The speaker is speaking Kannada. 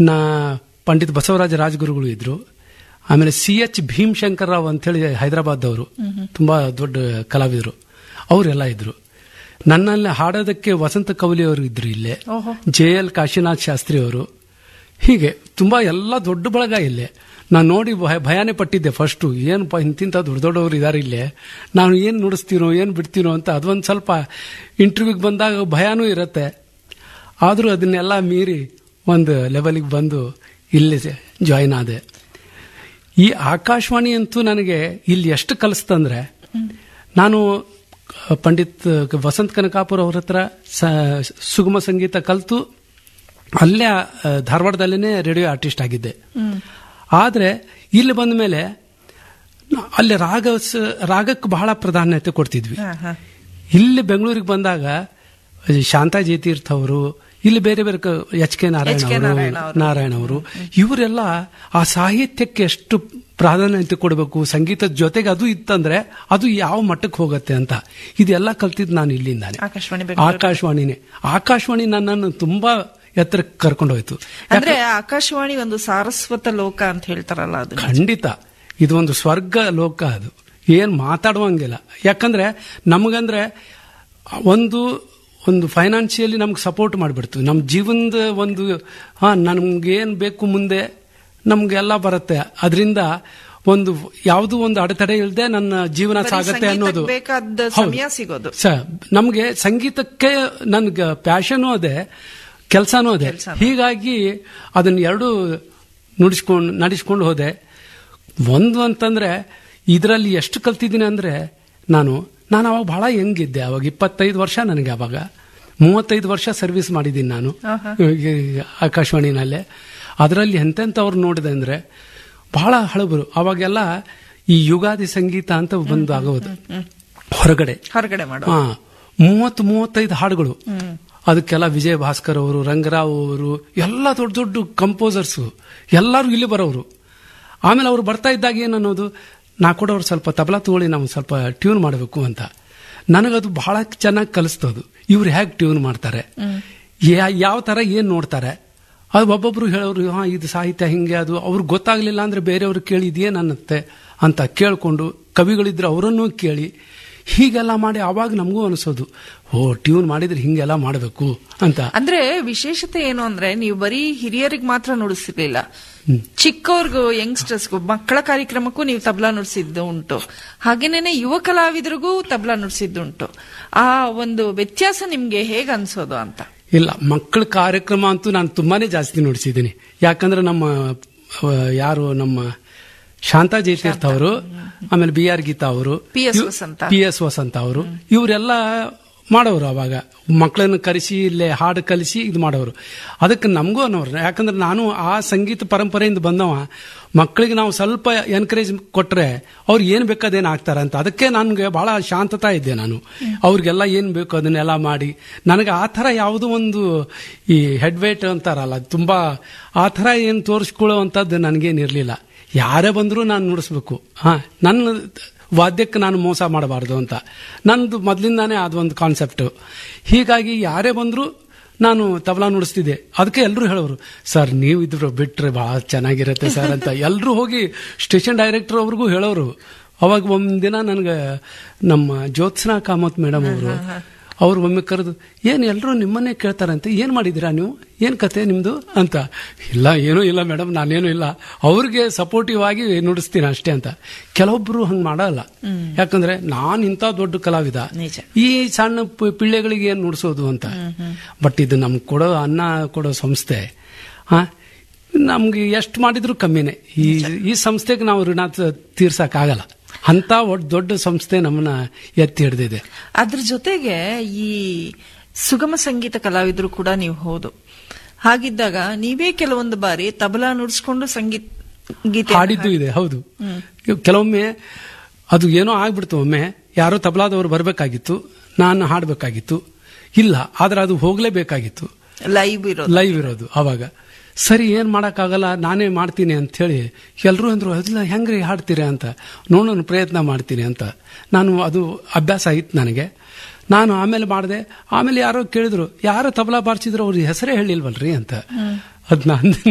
ನಾ ಪಂಡಿತ್ ಬಸವರಾಜ ರಾಜಗುರುಗಳು ಇದ್ರು ಆಮೇಲೆ ಸಿ ಎಚ್ ಭೀಮಶಂಕರ್ ರಾವ್ ಅಂತೇಳಿ ಹೈದರಾಬಾದ್ದವರು ತುಂಬಾ ದೊಡ್ಡ ಕಲಾವಿದರು ಅವರೆಲ್ಲ ಇದ್ರು ನನ್ನಲ್ಲಿ ಹಾಡೋದಕ್ಕೆ ವಸಂತ ಕವಲಿ ಅವರು ಇದ್ರು ಇಲ್ಲೇ ಓಹೋ. ಜೆ ಎಲ್ ಕಾಶಿನಾಥ್ ಶಾಸ್ತ್ರಿ ಅವರು ಹೀಗೆ ತುಂಬಾ ಎಲ್ಲ ದೊಡ್ಡ ಬಳಗ ಇಲ್ಲೇ ನಾನು ನೋಡಿ ಭಯ ಭಯಾನೇ ಪಟ್ಟಿದ್ದೆ ಫಸ್ಟು ಏನಪ್ಪ ಇಂತಿಂತ ದೊಡ್ಡ ದೊಡ್ಡವರು ಇದಾರೆ ಇಲ್ಲೇ ನಾನು ಏನು ನುಡಿಸ್ತೀನೋ ಏನು ಬಿಡ್ತೀನೋ ಅಂತ ಅದೊಂದು ಸ್ವಲ್ಪ ಇಂಟರ್ವ್ಯೂಗೆ ಬಂದಾಗ ಭಯನೂ ಇರುತ್ತೆ ಆದರೂ ಅದನ್ನೆಲ್ಲ ಮೀರಿ ಒಂದು ಲೆವೆಲಿಗೆ ಬಂದು ಇಲ್ಲಿ ಜಾಯಿನ್ ಆದೆ ಈ ಆಕಾಶವಾಣಿ ಅಂತೂ ನನಗೆ ಇಲ್ಲಿ ಎಷ್ಟು ಕಲಿಸ್ತಂದ್ರೆ ನಾನು ಅಹ್, ಪಂಡಿತ್ ವಸಂತ್ ಕನಕಾಪುರ ಅವ್ರ ಹತ್ರ ಸ- ಸುಗಮ ಸಂಗೀತ ಕಲಿತು ಅಲ್ಲೇ ಅಹ್, ಧಾರವಾಡದಲ್ಲೇ ರೇಡಿಯೋ ಆರ್ಟಿಸ್ಟ್ ಆಗಿದ್ದೆ ಆದರೆ ಇಲ್ಲಿ ಬಂದ ಮೇಲೆ ಅಲ್ಲಿ ರಾಗ ಸ- ರಾಗಕ್ಕೆ ಬಹಳ ಪ್ರಾಧಾನ್ಯತೆ ಕೊಡ್ತಿದ್ವಿ ಹಾ, ಹಾ. ಇಲ್ಲಿ ಬೆಂಗಳೂರಿಗೆ ಬಂದಾಗ ಶಾಂತಾ ಜಯತೀರ್ಥ ಅವರು ಇಲ್ಲಿ ಬೇರೆ ಬೇರೆ H K Narayana H K ಅವರು ನಾರಾಯಣ ಅವರು. ನಾರಾಯಣ ಅವರು ಇವರೆಲ್ಲ ಆ ಸಾಹಿತ್ಯಕ್ಕೆ ಎಷ್ಟು ಪ್ರಾಧಾನ್ಯತೆ ಕೊಡಬೇಕು ಸಂಗೀತದ ಜೊತೆಗೆ ಅದು ಇತ್ತಂದ್ರೆ ಅದು ಯಾವ ಮಟ್ಟಕ್ಕೆ ಹೋಗುತ್ತೆ ಅಂತ ಇದೆಲ್ಲ ಕಲ್ತಿದ್ದು ನಾನು ಇಲ್ಲಿಂದಾನೆ ಆಕಾಶವಾಣಿ ಬೆಂಗಳೂರು. ಆಕಾಶವಾಣಿನೇ ಆಕಾಶವಾಣಿ ನನ್ನನ್ನು ತುಂಬಾ ಎತ್ತರಕ್ಕೆ ಕರ್ಕೊಂಡು ಹೋಯ್ತು ಅಂದ್ರೆ ಆಕಾಶವಾಣಿ ಒಂದು ಸಾರಸ್ವತ ಲೋಕ ಅಂತ ಹೇಳ್ತಾರಲ್ಲ ಅದು ಖಂಡಿತ ಇದು ಒಂದು ಸ್ವರ್ಗ ಲೋಕ ಅದು ಏನ್ ಮಾತಾಡುವಂಗಿಲ್ಲ ಯಾಕಂದ್ರೆ ನಮಗಂದ್ರೆ ಒಂದು ಒಂದು ಫೈನಾನ್ಷಿಯಲಿ ನಮ್ಗೆ ಸಪೋರ್ಟ್ ಮಾಡಿಬಿಡ್ತು ನಮ್ಮ ಜೀವನದ ಒಂದು ಹಾ ನಮ್ಗೆ ಏನ್ ಬೇಕು ಮುಂದೆ ನಮ್ಗೆಲ್ಲ ಬರುತ್ತೆ ಅದರಿಂದ ಒಂದು ಯಾವುದೋ ಒಂದು ಅಡೆತಡೆ ಇಲ್ಲದೆ ನನ್ನ ಜೀವನ ಬರೀ ಸಾಗತ್ತೆ ಸಂಗೀತಕ್ಕೆ ಅನ್ನೋದು ಬೇಕಾದ ಹೌದು. ಸಮಯ ಸಿಗೋದು. ಸ ನಮಗೆ ಸಂಗೀತಕ್ಕೆ ನನ್ಗೆ ಪ್ಯಾಷನು ಅದೇ ಕೆಲಸನೂ ಅದೇ ಕೆಲ್ಸನೂ. ಹೀಗಾಗಿ ಅದನ್ನ ಎರಡು ನುಡಿಸ್ಕೊಂಡು ನಡೆಸ್ಕೊಂಡು ಹೋದೆ ಒಂದು ಅಂತಂದ್ರೆ ಇದರಲ್ಲಿ ಎಷ್ಟು ಕಲ್ತಿದ್ದೀನಿ ಅಂದ್ರೆ ನಾನು ನಾನು ಅವಾಗ ಬಹಳ ಹೆಂಗಿದ್ದೆ ಅವಾಗ ಇಪ್ಪತ್ತೈದು ವರ್ಷ ನನಗೆ ಅವಾಗ ಮೂವತ್ತೈದು ವರ್ಷ ಸರ್ವಿಸ್ ಮಾಡಿದ್ದೀನಿ ನಾನು ಆಹಾ. ಈ ಆಕಾಶವಾಣಿನಲ್ಲೇ ಅದರಲ್ಲಿ ಎಂತೆಂಥವ್ರು ನೋಡಿದೆ ಅಂದ್ರೆ ಬಹಳ ಹಳಬರು ಅವಾಗೆಲ್ಲ ಈ ಯುಗಾದಿ ಸಂಗೀತ ಅಂತ ಬಂದು ಆಗೋದು ಹೊರಗಡೆ ಹೊರಗಡೆ ಮಾಡೋ ಹಾ ಮೂವತ್ತು ಮೂವತ್ತೈದು ಹಾಡುಗಳು ಅದಕ್ಕೆಲ್ಲ ವಿಜಯ ಭಾಸ್ಕರ್ ಅವರು ರಂಗರಾವ್ ಅವರು ಎಲ್ಲ ದೊಡ್ಡ ದೊಡ್ಡ ಕಂಪೋಸರ್ಸ್ ಎಲ್ಲರೂ ಇಲ್ಲಿ ಬರೋರು ಆಮೇಲೆ ಅವ್ರು ಬರ್ತಾ ಇದ್ದಾಗ ಏನು ಅನ್ನೋದು ನಾ ಕೂಡ ಅವ್ರು ಸ್ವಲ್ಪ ತಬಲಾ ತಗೊಳ್ಳಿ ನಾವು ಸ್ವಲ್ಪ ಟ್ಯೂನ್ ಮಾಡಬೇಕು ಅಂತ ನನಗದು ಬಹಳ ಚೆನ್ನಾಗಿ ಕಲಿಸ್ತದು ಇವ್ರು ಹೇಗೆ ಟ್ಯೂನ್ ಮಾಡ್ತಾರೆ ಯಾ- ಯಾವ ತರ ಏನ್ ನೋಡ್ತಾರೆ ಅದು ಒಬ್ಬೊಬ್ರು ಹೇಳೋರು ಹಾ ಇದು ಸಾಹಿತ್ಯ ಹಿಂಗೆ ಅದು ಅವ್ರಿಗೆ ಗೊತ್ತಾಗ್ಲಿಲ್ಲ ಅಂದ್ರೆ ಬೇರೆಯವ್ರು ಕೇಳಿ ಇದೇನ್ ಅನ್ನತ್ತೆ ಅಂತ ಕೇಳ್ಕೊಂಡು ಕವಿಗಳಿದ್ರೆ ಅವರನ್ನೂ ಕೇಳಿ ಹೀಗೆಲ್ಲ ಮಾಡಿ ಅವಾಗ ನಮಗೂ ಅನಿಸೋದು ಓ ಟ್ಯೂನ್ ಮಾಡಿದ್ರೆ ಹಿಂಗೆಲ್ಲ ಮಾಡಬೇಕು ಅಂತ ಅಂದ್ರೆ ವಿಶೇಷತೆ ಏನು ಅಂದ್ರೆ ನೀವು ಬರೀ ಹಿರಿಯರಿಗೆ ಮಾತ್ರ ನುಡಿಸಿರ್ಲಿಲ್ಲ ಚಿಕ್ಕವ್ರಿಗೂ ಯಂಗ್ಸ್ಟರ್ಸ್ಗೂ ಮಕ್ಕಳ ಕಾರ್ಯಕ್ರಮಕ್ಕೂ ನೀವು ತಬಲಾ ನುಡಿಸಿದ್ದು ಉಂಟು ಹಾಗೇನೇನೆ ಯುವ ಕಲಾವಿದರಿಗೂ ತಬಲಾ ನುಡಿಸಿದ್ದು ಉಂಟು ಆ ಒಂದು ವ್ಯತ್ಯಾಸ ನಿಮ್ಗೆ ಹೇಗ್ ಅನ್ಸೋದು ಅಂತ ಇಲ್ಲ ಮಕ್ಕಳ ಕಾರ್ಯಕ್ರಮ ಅಂತೂ ನಾನು ತುಂಬಾನೇ ಜಾಸ್ತಿ ನೋಡಿಸಿದ್ದೀನಿ ಯಾಕಂದ್ರೆ ನಮ್ಮ ಆ, ಯಾರು ನಮ್ಮ ಶಾಂತಾ ಜಯತೀರ್ಥ ಅವರು ಆಮೇಲೆ ಬಿ ಆರ್ ಗೀತಾ ಅವರು P.S. ವಸಂತ. ಪಿ ಎಸ್ ವಸಂತ ಅವರು ಇವರೆಲ್ಲ ಮಾಡೋರು ಅವಾಗ ಮಕ್ಕಳನ್ನು ಕರೆಸಿ ಇಲ್ಲೇ ಹಾಡು ಕಲಿಸಿ ಇದು ಮಾಡೋರು ಅದಕ್ಕೆ ನಮಗೂ ಅನ್ನೋರು ಯಾಕಂದ್ರೆ ನಾನು ಆ ಸಂಗೀತ ಪರಂಪರೆಯಿಂದ ಬಂದವ ಮಕ್ಕಳಿಗೆ ನಾವು ಸ್ವಲ್ಪ ಎನ್ಕರೇಜ್ ಕೊಟ್ರೆ ಅವ್ರು ಏನ್ ಬೇಕಾದೇನು ಆಗ್ತಾರೆ ಅಂತ ಅದಕ್ಕೆ ನನಗೆ ಬಹಳ ಶಾಂತತಾ ಇದ್ದೆ ನಾನು ಅವ್ರಿಗೆಲ್ಲ ಏನ್ ಬೇಕು ಅದನ್ನೆಲ್ಲ ಮಾಡಿ ನನಗೆ ಆ ಥರ ಯಾವುದೋ ಒಂದು ಈ ಹೆಡ್ ವೇಟ್ ಅಂತಾರಲ್ಲ ತುಂಬಾ ಆ ಥರ ಏನು ತೋರಿಸ್ಕೊಳ್ಳುವಂಥದ್ದು ನನಗೇನಿರಲಿಲ್ಲ ಯಾರೇ ಬಂದರೂ ನಾನು ನುಡಿಸ್ಬೇಕು ಹಾ ನನ್ನ ವಾದ್ಯಕ್ಕೆ ನಾನು ಮೋಸ ಮಾಡಬಾರ್ದು ಅಂತ ನಂದು ಮೊದಲಿಂದಾನೇ ಅದೊಂದು ಕಾನ್ಸೆಪ್ಟ್ ಹೀಗಾಗಿ ಯಾರೇ ಬಂದರೂ ನಾನು ತಬಲಾ ನುಡಿಸ್ತಿದ್ದೆ ಅದಕ್ಕೆ ಎಲ್ಲರೂ ಹೇಳೋರು ಸರ್ ನೀವು ಇದ್ರು ಬಿಟ್ರೆ ಬಹಳ ಚೆನ್ನಾಗಿರುತ್ತೆ ಸರ್ ಅಂತ ಎಲ್ಲರೂ ಹೋಗಿ ಸ್ಟೇಷನ್ ಡೈರೆಕ್ಟರ್ ಅವ್ರಿಗೂ ಹೇಳೋರು ಅವಾಗ ಒಂದಿನ ನನಗೆ ನಮ್ಮ ಜ್ಯೋತ್ಸ್ನಾ ಕಾಮತ್ ಮೇಡಮ್ ಅವರು ಅವ್ರು ಒಮ್ಮೆ ಕರೆದು ಏನು ಎಲ್ಲರೂ ನಿಮ್ಮನ್ನೇ ಕೇಳ್ತಾರಂತೆ ಏನು ಮಾಡಿದ್ದೀರಾ ನೀವು ಏನು ಕತೆ ನಿಮ್ದು ಅಂತ ಇಲ್ಲ ಏನೂ ಇಲ್ಲ ಮೇಡಮ್ ನಾನೇನು ಇಲ್ಲ ಅವ್ರಿಗೆ ಸಪೋರ್ಟಿವ್ ಆಗಿ ನುಡಿಸ್ತೀನಿ ಅಷ್ಟೇ ಅಂತ ಕೆಲವೊಬ್ರು ಹಂಗೆ ಮಾಡಲ್ಲ ಯಾಕಂದ್ರೆ ನಾನು ಇಂಥ ದೊಡ್ಡ ಕಲಾವಿದ ನಿಜ. ಈ ಸಣ್ಣ ಪಿ- ಪಿಳ್ಳೆಗಳಿಗೆ ಏನು ನುಡಿಸೋದು ಅಂತ ಬಟ್ ಇದು ನಮ್ಗೆ ಕೊಡೋ ಅನ್ನ ಕೊಡೋ ಸಂಸ್ಥೆ ಹಾ ನಮ್ಗೆ ಎಷ್ಟು ಮಾಡಿದ್ರು ಕಮ್ಮಿನೇ ಈ ಈ ಸಂಸ್ಥೆಗೆ ನಾವು ಋಣ ತ- ತೀರ್ಸಕ್ಕಾಗಲ್ಲ ಅಂತ ಒಡ್ ದೊಡ್ಡ ಸಂಸ್ಥೆ ನಮ್ಮನ್ನ ಎತ್ತಿ ಹಿಡ್ದಿದೆ ಅದ್ರ ಜೊತೆಗೆ ಈ ಸುಗಮ ಸಂಗೀತ ಕಲಾವಿದರು ಕೂಡ ನೀವು ಹೌದು ಹಾಗಿದ್ದಾಗ ನೀವೇ ಕೆಲವೊಂದು ಬಾರಿ ತಬಲಾ ನುಡಿಸ್ಕೊಂಡು ಸಂಗೀತ ಗೀತೆ ಹಾಡಿದ್ದು ಇದೆ ಹೌದು ಕೆಲವೊಮ್ಮೆ ಅದು ಏನೋ ಆಗ್ಬಿಡ್ತು ಒಮ್ಮೆ ಯಾರೋ ತಬಲಾದವರು ಬರಬೇಕಾಗಿತ್ತು ನಾನು ಹಾಡಬೇಕಾಗಿತ್ತು ಇಲ್ಲ ಆದ್ರೆ ಅದು ಹೋಗ್ಲೇಬೇಕಾಗಿತ್ತು ಲೈವ್ ಇರೋದು ಲೈವ್ ಇರೋದು ಅವಾಗ ಸರಿ ಏನ್ ಮಾಡಕ್ಕಾಗಲ್ಲ ನಾನೇ ಮಾಡ್ತೀನಿ ಅಂತ ಹೇಳಿ ಎಲ್ಲರೂ ಅಂದ್ರು ಅದಿಲ್ಲ ಹೆಂಗ್ರಿ ಹಾಡ್ತೀರಾ ಅಂತ ನೋಡೋಣ ಪ್ರಯತ್ನ ಮಾಡ್ತೀನಿ ಅಂತ ನಾನು ಅದು ಅಭ್ಯಾಸ ಆಯ್ತು ನನಗೆ ನಾನು ಆಮೇಲೆ ಮಾಡಿದೆ ಆಮೇಲೆ ಯಾರೋ ಕೇಳಿದ್ರು ಯಾರೋ ತಬಲಾ ಬಾರಿಸಿದ್ರು ಅವ್ರ ಹೆಸರೇ ಹೇಳಿಲ್ವಲ್ರಿ ಅಂತ ಅದ್ ನಾನು